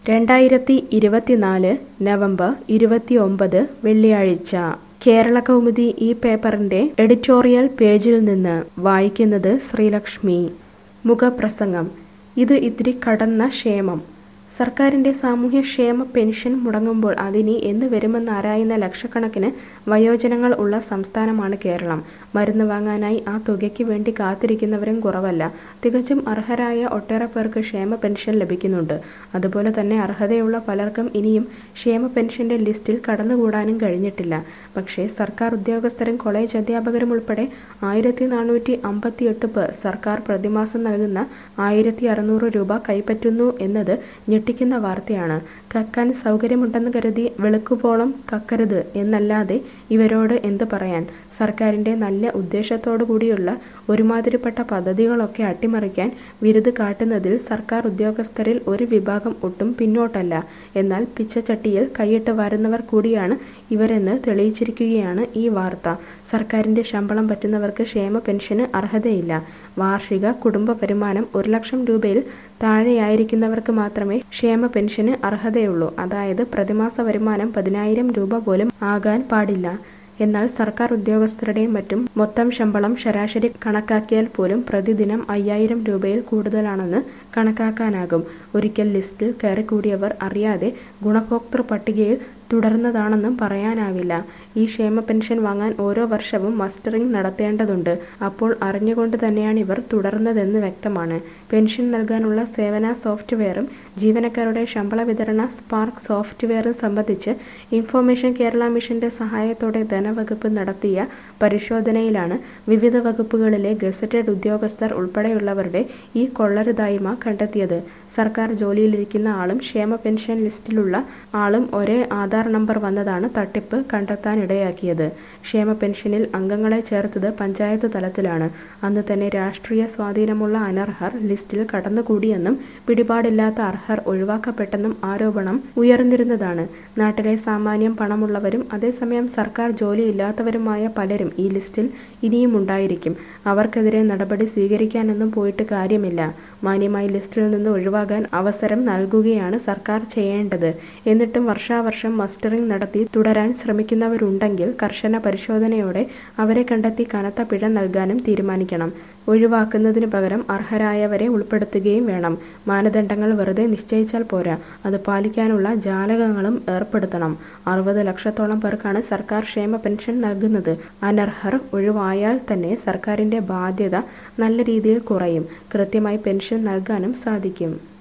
രണ്ടായിരത്തി ഇരുപത്തിനാല് നവംബർ ഇരുപത്തിയൊമ്പത് വെള്ളിയാഴ്ച കേരള കൗമുദി ഈ പേപ്പറിന്റെ എഡിറ്റോറിയൽ പേജിൽ നിന്ന് വായിക്കുന്നത് ശ്രീലക്ഷ്മി മുഖപ്രസംഗം ഇത് ഇത്തിരി കടന്ന ക്ഷേമം സർക്കാരിന്റെ സാമൂഹ്യക്ഷേമ പെൻഷൻ മുടങ്ങുമ്പോൾ അതിനി എന്ന് വരുമെന്ന് ആരായുന്ന ലക്ഷക്കണക്കിന് വയോജനങ്ങൾ ഉള്ള സംസ്ഥാനമാണ് കേരളം മരുന്ന് വാങ്ങാനായി ആ തുകയ്ക്ക് വേണ്ടി കാത്തിരിക്കുന്നവരും കുറവല്ല തികച്ചും അർഹരായ ഒട്ടേറെ പേർക്ക് ക്ഷേമ പെൻഷൻ ലഭിക്കുന്നുണ്ട് അതുപോലെ തന്നെ അർഹതയുള്ള പലർക്കും ഇനിയും ക്ഷേമ പെൻഷന്റെ ലിസ്റ്റിൽ കടന്നുകൂടാനും കഴിഞ്ഞിട്ടില്ല പക്ഷേ സർക്കാർ ഉദ്യോഗസ്ഥരും കോളേജ് അധ്യാപകരും ഉൾപ്പെടെ ആയിരത്തി നാനൂറ്റി അമ്പത്തിയെട്ട് പേർ സർക്കാർ പ്രതിമാസം നൽകുന്ന ആയിരത്തി അറുന്നൂറ് രൂപ കൈപ്പറ്റുന്നു എന്നത് ഞെട്ടിക്കുന്ന വാർത്തയാണ് കക്കാൻ സൗകര്യമുണ്ടെന്ന് കരുതി വെളുക്കുപോളം കക്കരുത് എന്നല്ലാതെ ഇവരോട് എന്ത് പറയാൻ സർക്കാരിന്റെ നല്ല ഉദ്ദേശത്തോടു കൂടിയുള്ള ഒരുമാതിരിപ്പെട്ട പദ്ധതികളൊക്കെ അട്ടിമറിക്കാൻ വിരുത് കാട്ടുന്നതിൽ സർക്കാർ ഉദ്യോഗസ്ഥരിൽ ഒരു വിഭാഗം ഒട്ടും പിന്നോട്ടല്ല എന്നാൽ പിച്ചച്ചട്ടിയിൽ കൈയിട്ട് വരുന്നവർ കൂടിയാണ് ഇവരെന്ന് തെളിയിച്ചിരിക്കുകയാണ് ഈ വാർത്ത സർക്കാരിന്റെ ശമ്പളം പറ്റുന്നവർക്ക് ക്ഷേമ പെൻഷന് അർഹതയില്ല വാർഷിക കുടുംബ വരുമാനം ഒരു ലക്ഷം രൂപയിൽ താഴെയായിരിക്കുന്നവർക്ക് മാത്രമേ ക്ഷേമ പെൻഷന് അർഹതയുള്ളൂ അതായത് പ്രതിമാസ വരുമാനം പതിനായിരം രൂപ പോലും ആകാൻ പാടില്ല എന്നാൽ സർക്കാർ ഉദ്യോഗസ്ഥരുടെയും മറ്റും മൊത്തം ശമ്പളം ശരാശരി കണക്കാക്കിയാൽ പോലും പ്രതിദിനം അയ്യായിരം രൂപയിൽ കൂടുതലാണെന്ന് കണക്കാക്കാനാകും ഒരിക്കൽ ലിസ്റ്റിൽ കയറിക്കൂടിയവർ അറിയാതെ ഗുണഭോക്തൃ പട്ടികയിൽ തുടർന്നതാണെന്നും പറയാനാവില്ല ഈ ക്ഷേമ പെൻഷൻ വാങ്ങാൻ ഓരോ വർഷവും മസ്റ്ററിംഗ് നടത്തേണ്ടതുണ്ട് അപ്പോൾ അറിഞ്ഞുകൊണ്ട് തന്നെയാണ് ഇവർ തുടർന്നതെന്ന് വ്യക്തമാണ് പെൻഷൻ നൽകാനുള്ള സേവന സോഫ്റ്റ്വെയറും ജീവനക്കാരുടെ ശമ്പള വിതരണ സ്പാർക്ക് സോഫ്റ്റ്വെയറും സംബന്ധിച്ച് ഇൻഫോർമേഷൻ കേരള മിഷന്റെ സഹായത്തോടെ ധനവകുപ്പ് നടത്തിയ പരിശോധനയിലാണ് വിവിധ വകുപ്പുകളിലെ ഗസറ്റഡ് ഉദ്യോഗസ്ഥർ ഉൾപ്പെടെയുള്ളവരുടെ ഈ കൊള്ളരുതായ്മ കണ്ടെത്തിയത് സർക്കാർ ജോലിയിലിരിക്കുന്ന ആളും ക്ഷേമ പെൻഷൻ ലിസ്റ്റിലുള്ള ആളും ഒരേ ആധാർ നമ്പർ വന്നതാണ് തട്ടിപ്പ് കണ്ടെത്താനിടയാക്കിയത് ക്ഷേമ പെൻഷനിൽ അംഗങ്ങളെ ചേർത്തത് പഞ്ചായത്ത് തലത്തിലാണ് അന്ന് തന്നെ രാഷ്ട്രീയ സ്വാധീനമുള്ള അനർഹർ ലിസ്റ്റിൽ കടന്നുകൂടിയെന്നും പിടിപാടില്ലാത്ത അർഹർ ഒഴിവാക്കപ്പെട്ടെന്നും ആരോപണം ഉയർന്നിരുന്നതാണ് നാട്ടിലെ സാമാന്യം പണമുള്ളവരും അതേസമയം സർക്കാർ ജോലിയില്ലാത്തവരുമായ പലരും ഈ ലിസ്റ്റിൽ ഇനിയും ഉണ്ടായിരിക്കും അവർക്കെതിരെ നടപടി സ്വീകരിക്കാനൊന്നും പോയിട്ട് കാര്യമില്ല മാന്യമായി ലിസ്റ്റിൽ നിന്ന് ഒഴിവാകാൻ അവസരം നൽകുകയാണ് സർക്കാർ ചെയ്യേണ്ടത് എന്നിട്ടും വർഷാവർഷം മസ്റ്ററിംഗ് നടത്തി തുടരാൻ ശ്രമിക്കുന്നവരുണ്ടെങ്കിൽ കർശന പരിശോധനയോടെ അവരെ കണ്ടെത്തി കനത്ത പിഴ നൽകാനും തീരുമാനിക്കണം ഒഴിവാക്കുന്നതിന് പകരം അർഹരായവരെ ഉൾപ്പെടുത്തുകയും വേണം മാനദണ്ഡങ്ങൾ വെറുതെ നിശ്ചയിച്ചാൽ പോരാ അത് പാലിക്കാനുള്ള ജാലകങ്ങളും ഏർപ്പെടുത്തണം അറുപത് ലക്ഷത്തോളം പേർക്കാണ് സർക്കാർ ക്ഷേമ പെൻഷൻ നൽകുന്നത് അനർഹർ ഒഴിവായാൽ തന്നെ സർക്കാരിന്റെ ബാധ്യത നല്ല രീതിയിൽ കുറയും കൃത്യമായി പെൻഷൻ നൽകാനും സാധിക്കും